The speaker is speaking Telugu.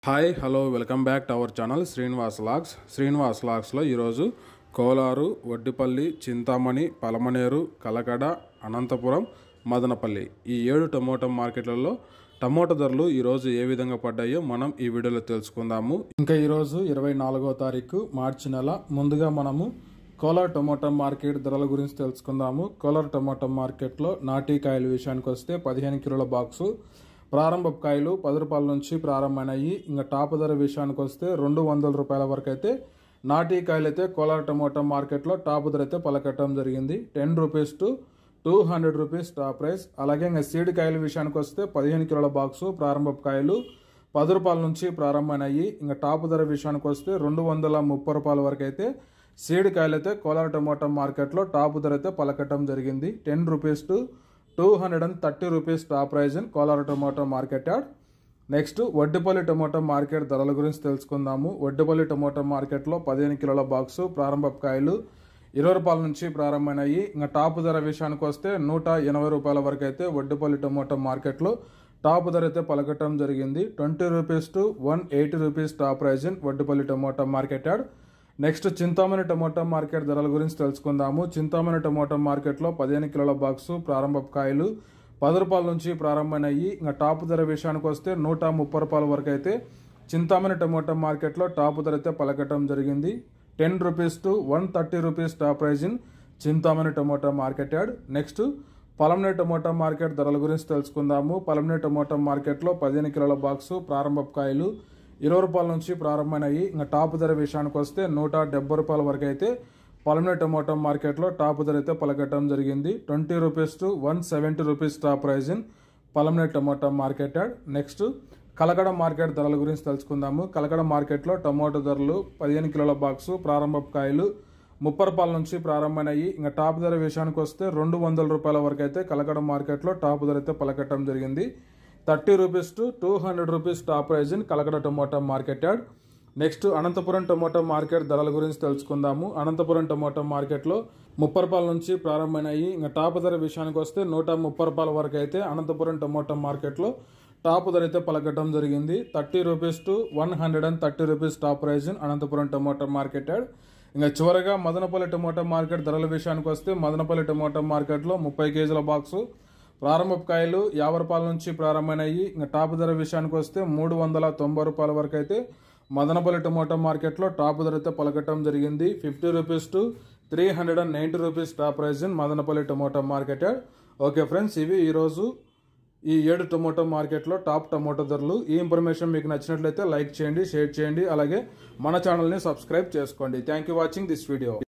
hi hello welcome back to our channel Srinivas logs Srinivas లాగ్స్లో ఈరోజు కోలారు వడ్డిపల్లి చింతామణి పలమనేరు కలకడ అనంతపురం మదనపల్లి ఈ ఏడు టమోటా మార్కెట్లలో టమోటా ధరలు ఈరోజు ఏ విధంగా పడ్డాయో మనం ఈ వీడియోలో తెలుసుకుందాము ఇంకా ఈరోజు ఇరవై నాలుగో తారీఖు మార్చి నెల ముందుగా మనము కోలార్ టమోటా మార్కెట్ ధరల గురించి తెలుసుకుందాము కోలార్ టమోటా మార్కెట్లో నాటీ కాయల విషయానికి వస్తే పదిహేను కిలోల బాక్సు ప్రారంభ కాయలు పది రూపాయల నుంచి ప్రారంభమైనాయి ఇంకా టాప్ ధర విషయానికి వస్తే రెండు వందల రూపాయల వరకు అయితే నాటీ కాయలు అయితే కోలార్ టమోటా మార్కెట్లో టాప్ ధర అయితే పలకట్టడం జరిగింది ten rupees to two hundred rupees top price అలాగే ఇంకా సీడ్ కాయల విషయానికి వస్తే పదిహేను కిలోల బాక్సు ప్రారంభ కాయలు పది రూపాయల నుంచి ప్రారంభమైనాయి ఇంకా టాప్ ధర విషయానికి వస్తే రెండు వందల ముప్పై రూపాయల వరకు అయితే సీడ్ కాయలు అయితే కోలార్ టమోటా మార్కెట్లో టాప్ ధర అయితే పలకట్టడం జరిగింది ten rupees to two hundred and thirty rupees top price in Kolar tomato market yard next Vaddipalli tomato market ధరల గురించి తెలుసుకుందాము వడ్డిపల్లి టొమాటో మార్కెట్లో పదిహేను కిలోల బాక్సు ప్రారంభ కాయలు ఇరవై రూపాయల నుంచి ప్రారంభమైనాయి ఇంకా టాప్ ధర విషయానికి వస్తే నూట ఎనభై రూపాయల వరకు అయితే వడ్డిపల్లి టొమాటో మార్కెట్లో టాప్ ధర అయితే పలకటం జరిగింది twenty rupees to one eighty rupees top price in Vaddipalli tomato market yard next Chintamani tomato market ధరల గురించి తెలుసుకుందాము చింతామణి టమోటా మార్కెట్లో పదిహేను కిలోల బాక్సు ప్రారంభ కాయలు పది రూపాయల నుంచి ప్రారంభమైనాయి ఇంకా టాప్ ధర విషయానికి వస్తే నూట ముప్పై రూపాయల వరకు అయితే చింతామణి టమోటా మార్కెట్లో టాప్ ధర అయితే పలకటం జరిగింది ten rupees to one thirty rupees top price in Chintamani tomato market yard next Palamaner tomato market ధరల గురించి తెలుసుకుందాము పలమనే టమోటా మార్కెట్లో పదిహేను కిలోల బాక్సు ప్రారంభ కాయలు ఇరవై రూపాయల నుంచి ప్రారంభమైనాయి ఇంకా టాప్ ధర విషయానికి వస్తే నూట డెబ్బై రూపాయల వరకు అయితే పలమనే టమోటా మార్కెట్లో టాప్ ధర అయితే పలకట్టడం జరిగింది twenty rupees to one seventy rupees top price in Palamaner tomato market yard next Kalakada market ధరల గురించి తెలుసుకుందాము కలకడ మార్కెట్లో టమోటా ధరలు పదిహేను కిలోల బాక్సు ప్రారంభ కాయలు ముప్పై రూపాయల నుంచి ప్రారంభమైనాయి ఇంకా టాప్ ధర విషయానికి వస్తే రెండు వందల రూపాయల వరకు అయితే కలకడ మార్కెట్లో టాప్ ధర అయితే పలకట్టడం జరిగింది thirty rupees to two hundred rupees top price in Kalakada tomato market yard next Anantapuram tomato market ధరల గురించి తెలుసుకుందాము అనంతపురం టొమాటో మార్కెట్లో ముప్పై రూపాయల నుంచి ప్రారంభమైనాయి ఇంకా టాప్ ధర విషయానికి వస్తే నూట ముప్పై రూపాయల వరకు అయితే అనంతపురం టొమాటో మార్కెట్లో టాప్ ధర అయితే పలకటం జరిగింది thirty rupees to one hundred and thirty rupees top price in Anantapuram tomato market yard ఇంకా చివరగా మదనపల్లి టొమాటో మార్కెట్ ధరల విషయానికి వస్తే మదనపల్లి టొమాటో మార్కెట్లో ముప్పై కేజీల బాక్సు ప్రారంభ కాయలు యాభై రూపాయల నుంచి ప్రారంభమైనాయి ఇంకా టాప్ ధర విషయానికి వస్తే మూడు వందల తొంభై రూపాయల వరకు అయితే మదనపల్లి టొమాటో మార్కెట్లో టాప్ ధర అయితే పలకటం జరిగింది fifty rupees to three hundred and ninety rupees top price in Madanapalle tomato market okay friends ఇవి ఈరోజు ఈ ఏడు టొమాటో మార్కెట్లో టాప్ టొమాటో ధరలు ఈ ఇన్ఫర్మేషన్ మీకు నచ్చినట్లయితే లైక్ చేయండి షేర్ చేయండి అలాగే మన ఛానల్ని సబ్స్క్రైబ్ చేసుకోండి thank you watching this video